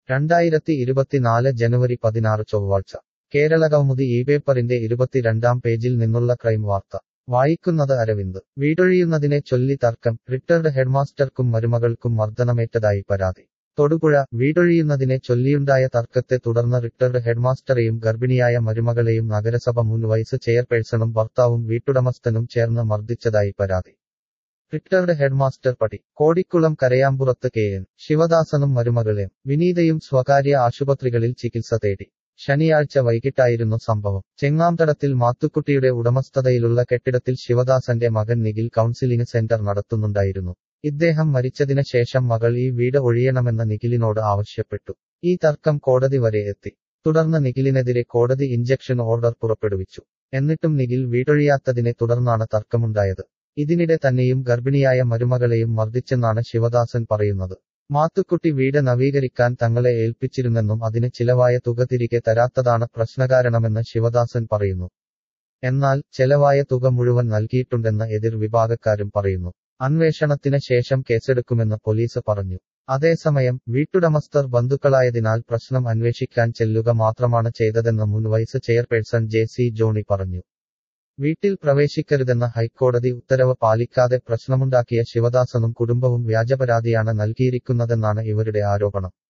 രണ്ടായിരത്തി ഇരുപത്തിനാല് ജനുവരി പതിനാറ് ചൊവ്വാഴ്ച കേരള കൗമുദി ഈ പേപ്പറിന്റെ ഇരുപത്തിരണ്ടാം പേജിൽ നിന്നുള്ള ക്രൈം വാർത്ത വായിക്കുന്നത് അരവിന്ദ് വീടൊഴിയുന്നതിനെ ചൊല്ലി തർക്കം റിട്ടയർഡ് ഹെഡ്മാസ്റ്റർക്കും മരുമകൾക്കും മർദ്ദനമേറ്റതായി പരാതി തൊടുപുഴ വീടൊഴിയുന്നതിനെ ചൊല്ലിയുണ്ടായ തർക്കത്തെ തുടർന്ന് റിട്ടയർഡ് ഹെഡ്മാസ്റ്ററെയും ഗർഭിണിയായ മരുമകളെയും നഗരസഭ മുൻ വൈസ് ചെയർപേഴ്സണും ഭർത്താവും വീട്ടുടമസ്ഥനും ചേർന്ന് മർദ്ദിച്ചതായി പരാതി റിട്ടയർഡ് ഹെഡ്മാസ്റ്റർ പടി കോടിക്കുളം കരയാമ്പുറത്ത് കെ എൻ ശിവദാസനും മരുമകളെയും വിനീതയും സ്വകാര്യ ആശുപത്രികളിൽ ചികിത്സ തേടി ശനിയാഴ്ച വൈകിട്ടായിരുന്നു സംഭവം ചെങ്ങാംതടത്തിൽ മാത്തുക്കുട്ടിയുടെ ഉടമസ്ഥതയിലുള്ള കെട്ടിടത്തിൽ ശിവദാസന്റെ മകൻ നിഖിൽ കൗൺസിലിംഗ് സെന്റർ നടത്തുന്നുണ്ടായിരുന്നു ഇദ്ദേഹം മരിച്ചതിന് ശേഷം മകൾ ഈ വീട് ഒഴിയണമെന്ന് നിഖിലിനോട് ആവശ്യപ്പെട്ടു ഈ തർക്കം കോടതി വരെ എത്തി തുടർന്ന് നിഖിലിനെതിരെ കോടതി ഇഞ്ചക്ഷൻ ഓർഡർ പുറപ്പെടുവിച്ചു എന്നിട്ടും നിഖിൽ വീടൊഴിയാത്തതിനെ തുടർന്നാണ് തർക്കമുണ്ടായത് ഇതിനിടെ തന്നെയും ഗർഭിണിയായ മരുമകളെയും മർദ്ദിച്ചെന്നാണ് ശിവദാസൻ പറയുന്നത് മാത്തുക്കുട്ടി വീട് നവീകരിക്കാൻ തങ്ങളെ ഏൽപ്പിച്ചിരുന്നെന്നും അതിന് ചിലവായ തുക തിരികെ തരാത്തതാണ് പ്രശ്നകാരണമെന്ന് ശിവദാസൻ പറയുന്നു എന്നാൽ ചെലവായ തുക മുഴുവൻ നൽകിയിട്ടുണ്ടെന്ന് എതിർ വിഭാഗക്കാരും പറയുന്നു അന്വേഷണത്തിന് ശേഷം കേസെടുക്കുമെന്ന് പോലീസ് പറഞ്ഞു അതേസമയം വീട്ടുടമസ്ഥർ ബന്ധുക്കളായതിനാൽ പ്രശ്നം അന്വേഷിക്കാൻ ചെല്ലുക മാത്രമാണ് ചെയ്തതെന്ന് മുൻ vice chairperson J C Johny പറഞ്ഞു വീട്ടിൽ പ്രവേശിക്കരുതെന്ന ഹൈക്കോടതി ഉത്തരവ് പാലിക്കാതെ പ്രശ്നമുണ്ടാക്കിയ ശിവദാസനും കുടുംബവും വ്യാജപരാതിയാണ് നൽകിയിരിക്കുന്നതെന്നാണ് ഇവരുടെ ആരോപണം